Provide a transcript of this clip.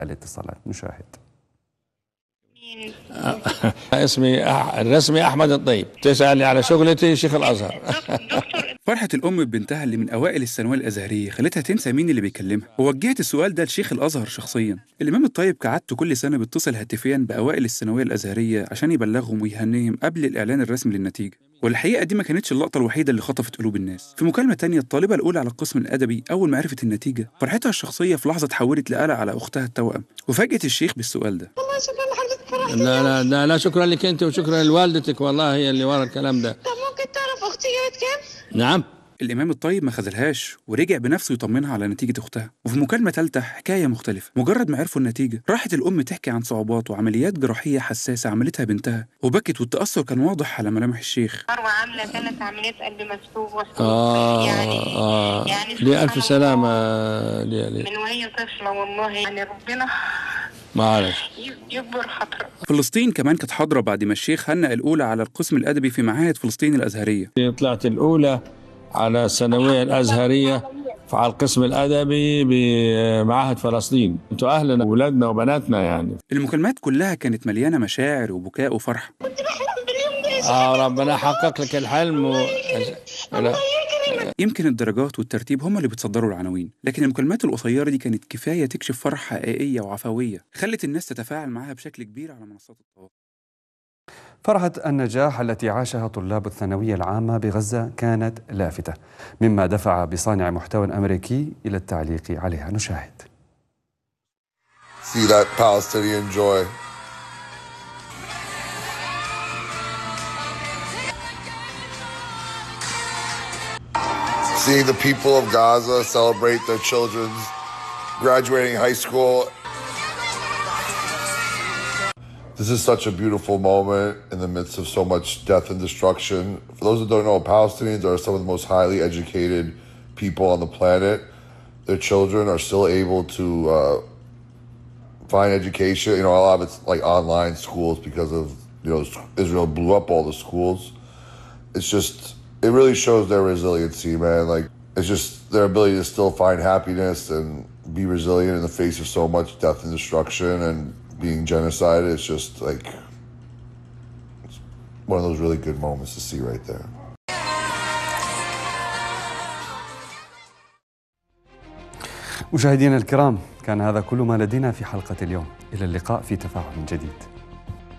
الاتصالات نشاهد اسمي أح... الرسمي احمد الطيب تسالني على شغلتي شيخ الازهر فرحة الأم ببنتها اللي من أوائل الثانوية الأزهرية خلتها تنسى مين اللي بيكلمها ووجهت السؤال ده لشيخ الأزهر شخصيا الإمام الطيب كعادته كل سنة بيتصل هاتفيا بأوائل الثانوية الأزهرية عشان يبلغهم ويهنيهم قبل الإعلان الرسمي للنتيجة والحقيقة دي ما كانتش اللقطة الوحيدة اللي خطفت قلوب الناس في مكالمة تانية الطالبة الأولى على القسم الأدبي أول ما عرفت النتيجة فرحتها الشخصية في لحظة تحولت لقلق على أختها التوأم وفاجأت الشيخ بالسؤال ده والله شكرا لحضرتك فرحتي لا لا لا, لا شكرا لك انت وشكرا لوالدتك والله هي اللي ورا الكلام ده طب ممكن تعرف اختي جابت كام؟ نعم الإمام الطيب ما خذلهاش ورجع بنفسه يطمنها على نتيجة أختها وفي مكالمة تالتة حكاية مختلفة مجرد ما عرفوا النتيجة راحت الأم تحكي عن صعوبات وعمليات جراحية حساسة عملتها بنتها وبكت والتأثر كان واضح على ملامح الشيخ مروة عاملة ثلاث عمليات قلب مسلوب وحصول اه يعني اه يعني لي الف سبحان سلامه الله. لي لي من وهي طفلة والله يعني ربنا معلش يكبر خاطرها فلسطين كمان كانت حاضرة بعد ما الشيخ هنأ الأولى على القسم الأدبي في معاهد فلسطين الأزهرية طلعت الاولى على الثانويه الازهريه على القسم الادبي بمعهد فلسطين انتوا اهلنا واولادنا وبناتنا يعني المكالمات كلها كانت مليانة مشاعر وبكاء وفرحة اه ربنا حقق لك الحلم و... لا. يمكن الدرجات والترتيب هم اللي بتصدروا العناوين لكن المكالمات القصيرة دي كانت كفاية تكشف فرحة حقيقية وعفوية خلت الناس تتفاعل معاها بشكل كبير على منصات التواصل فرحة النجاح التي عاشها طلاب الثانوية العامة بغزة كانت لافتة مما دفع بصانع محتوى أمريكي إلى التعليق عليها نشاهد see that Palestinian joy. Seeing the people of Gaza celebrate their children's graduating high school. This is such a beautiful moment in the midst of so much death and destruction. For those that don't know, Palestinians are some of the most highly educated people on the planet. Their children are still able to uh, find education. You know, a lot of it's like online schools because of you know Israel blew up all the schools. It's just it really shows their resiliency, man. Like it's just their ability to still find happiness and be resilient in the face of so much death and destruction and being genocide. It's just like it's one of those really good moments to see right there. مشاهدينا الكرام كان هذا كل ما لدينا في حلقة اليوم إلى اللقاء في تفاعل جديد